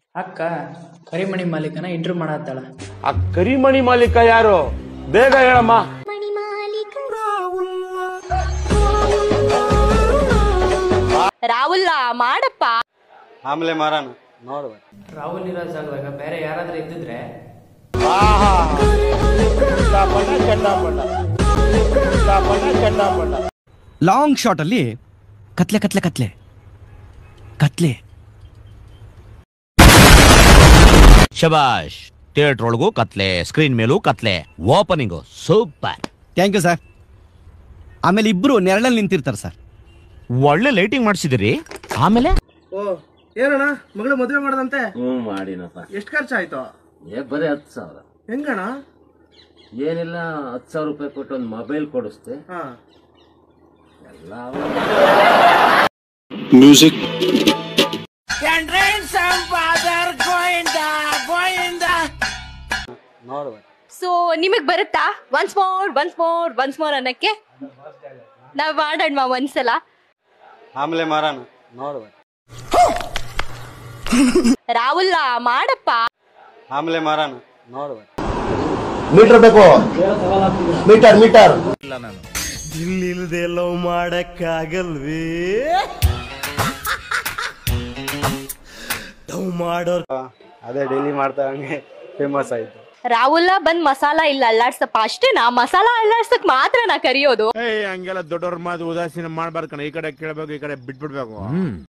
ಅಕ್ಕ ಕರಿಮಣಿ ಮಾಲೀಕನ ಇಂಟರ್ವ್ಯೂ ಮಾಡತ್ತಾಳ ಆ ಕರಿಮಣಿ ಮಾಲೀಕ ಯಾರು ಬೇಗ ಹೇಳಮ್ಮ ರಾಹುಲ್ಲ ಮಾಡಪ್ಪ ಆಮೇಲೆ ಮಾರೋಣ ನೋಡುವ ರಾಹುಲ್ ಇರೋ ಜಾಗದಾಗ ಬೇರೆ ಯಾರಾದ್ರೂ ಇದ್ದಿದ್ರೆ ಲಾಂಗ್ ಶಾಟ್ ಅಲ್ಲಿ ಕತ್ಲೆ ಕತ್ಲೆ ಕತ್ಲೆ ಕತ್ಲೆ ಶಬಾಷ್ ಥಿಯೇಟರ್ ಒಳಗೂ ಕತ್ಲೆ ಸ್ಕ್ರೀನ್ ಮೇಲೂ ಕತ್ಲೆ opening super thank you sir ಆಮೇಲೆ ಇಬ್ರು ನೆರಳಲ್ಲಿ ನಿಂತಿರ್ತಾರೆ ಸರ್ ಒಳ್ಳೆ ಲೈಟಿಂಗ್ ಮಾಡಿಸಿದಿರಿ ಆಮೇಲೆ ಓ ಏನಣ್ಣ ಮಗಳು ಮದುವೆ ಮಾಡದಂತೆ ಹ್ಞೂ ಮಾಡಿನಪ್ಪ ಎಷ್ಟು ಖರ್ಚಾಯ್ತು ಏ ಬರೀ ಹತ್ತು ಸಾವಿರ ಹೆಂಗಣ್ಣ ಏನಿಲ್ಲ ಹತ್ತು ಸಾವಿರ ರೂಪಾಯಿ ಕೊಟ್ಟು ಒಂದು ಮೊಬೈಲ್ ಕೊಡಿಸ್ದೆ ಹಾ ಎಲ್ಲ ನೋಡುವ ಸೊ ನಿಮಗ್ ಬರುತ್ತಾ once more once more once more ಅನ್ನಕ್ಕೆ ನಾವ್ ಮಾಡೋಣ ಒಂದ್ಸಲ ಆಮೇಲೆ ಮಾರೋಣ ನೋಡುವ ರಾಹುಲ್ಲ ಮಾಡಪ್ಪ ಆಮೇಲೆ ಮಾರೋಣ ನೋಡುವ ಮೀಟರ್ ಬೇಕು ಮೀಟರ್ ಮೀಟರ್ ಇಲ್ಲಿಲ್ದೆ ಲವ್ ಮಾಡಕ್ಕಾಗಲ್ವೇ ಲವ್ ಮಾಡೋರ್ ಅದೇ ಡೈಲಿ ಮಾಡ್ತಾ ಹಂಗೆ ಫೇಮಸ್ ಆಯ್ತು ರಾಹುಲ್ಲ ಬಂದ್ ಮಸಾಲ ಇಲ್ಲ ಅಲ್ಲಾಡ್ಸಪ್ಪ ಅಷ್ಟೇ ನಾ ಮಸಾಲ ಅಲ್ಲಾಡ್ಸಕ್ ಮಾತ್ರ ನಾ ಕರಿಯೋದು ಹಂಗೆಲ್ಲ ದೊಡ್ಡವ್ರ ಮಾತು ಉದಾಸೀನ ಮಾಡ್ಬಾರ್ದು ಕಣ ಈ ಕಡೆ ಕೇಳಬೇಕು ಈ ಕಡೆ ಬಿಟ್ಬಿಡ್ಬೇಕು